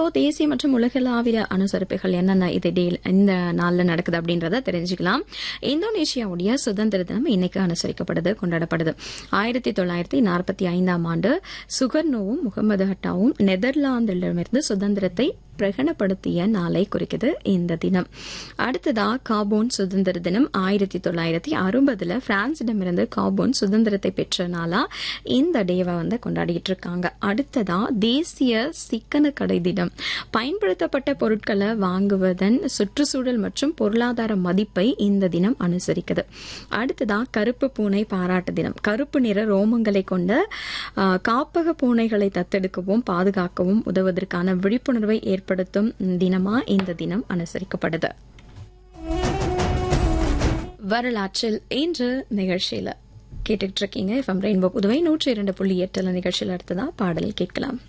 இப்போ தேசிய மற்றும் உலகளாவிய அனுசரிப்புகள் என்னென்ன இது டே இந்த நாள்ல நடக்குது அப்படின்றத தெரிஞ்சுக்கலாம் இந்தோனேஷியாவுடைய சுதந்திர தினம் இன்னைக்கு அனுசரிக்கப்படுது கொண்டாடப்படுது ஆயிரத்தி தொள்ளாயிரத்தி நாற்பத்தி ஐந்தாம் ஆண்டு சுகர்னோவும் முகமது ஹட்டாவும் நெதர்லாந்திடமிருந்து சுதந்திரத்தை பிரகடனப்படுத்திய நாளை குறிக்குது இந்த தினம் அடுத்ததா காபோன் சுதந்திர தினம் ஆயிரத்தி தொள்ளாயிரத்தி அறுபதுல பிரான்சிடமிருந்து காபோன் சுதந்திரத்தை பெற்ற நாளா இந்த டேவை வந்து கொண்டாடிட்டு இருக்காங்க அடுத்ததா தேசிய சிக்கன கடை தினம் பயன்படுத்தப்பட்ட பொருட்களை வாங்குவதன் சுற்றுச்சூழல் மற்றும் பொருளாதார மதிப்பை இந்த தினம் அனுசரிக்குது அடுத்ததா கருப்பு பூனை பாராட்டு தினம் கருப்பு நிற ரோமங்களை கொண்ட ஆ, காப்பக பூனைகளை தத்தெடுக்கவும் பாதுகாக்கவும் உதவுவதற்கான விழிப்புணர்வை ஏற்படுத்தும் தினமா இந்த தினம் அனுசரிக்கப்படுது வரலாற்றில் இன்று நிகழ்ச்சியில கேட்டுட்டு இருக்கீங்க எஃப்எம் ரெயின்போ புதுவை நூற்றி இரண்டு புள்ளி எட்டுல நிகழ்ச்சியில் அடுத்ததா பாடல் கேட்கலாம்